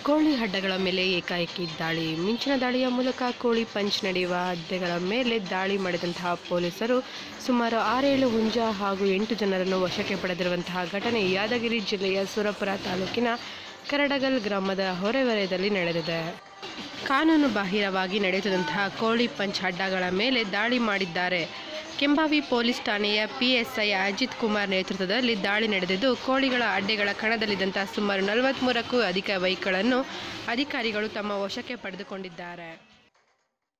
ಕೋಳಿ ಅಡ್ಡಗಳ ಮೇಲೆ ಏಕಾಏಕಿ ದಾಳಿ ಮಿಂಚಿನ ದಾಳಿಯ ಮೂಲಕ ಕೋಳಿ ಪಂಚ್ ನಡೆಯುವ ಅಡ್ಡೆಗಳ ಮೇಲೆ ದಾಳಿ ಮಾಡಿದಂತಹ ಪೊಲೀಸರು ಸುಮಾರು ಆರೇಳು ಹುಂಜ ಹಾಗೂ ಎಂಟು ಜನರನ್ನು ವಶಕ್ಕೆ ಪಡೆದಿರುವಂತಹ ಘಟನೆ ಯಾದಗಿರಿ ಜಿಲ್ಲೆಯ ಸುರಪುರ ತಾಲೂಕಿನ ಕರಡಗಲ್ ಗ್ರಾಮದ ಹೊರವಲಯದಲ್ಲಿ ನಡೆದಿದೆ ಕಾನೂನು ಬಾಹಿರವಾಗಿ ನಡೆಯುತ್ತಿದ್ದಂತಹ ಕೋಳಿ ಪಂಚ್ ಅಡ್ಡಗಳ ಮೇಲೆ ದಾಳಿ ಮಾಡಿದ್ದಾರೆ ಕೆಂಬಾವಿ ಪೊಲೀಸ್ ಠಾಣೆಯ ಪಿಎಸ್ಐ ಅಜಿತ್ ಕುಮಾರ್ ನೇತೃತ್ವದಲ್ಲಿ ದಾಳಿ ನಡೆದಿದ್ದು ಕೋಳಿಗಳ ಅಡ್ಡೆಗಳ ಕಣದಲ್ಲಿದ್ದಂತಹ ಸುಮಾರು ನಲವತ್ತ್ಮೂರಕ್ಕೂ ಅಧಿಕ ಬೈಕ್ಗಳನ್ನು ಅಧಿಕಾರಿಗಳು ತಮ್ಮ ವಶಕ್ಕೆ ಪಡೆದುಕೊಂಡಿದ್ದಾರೆ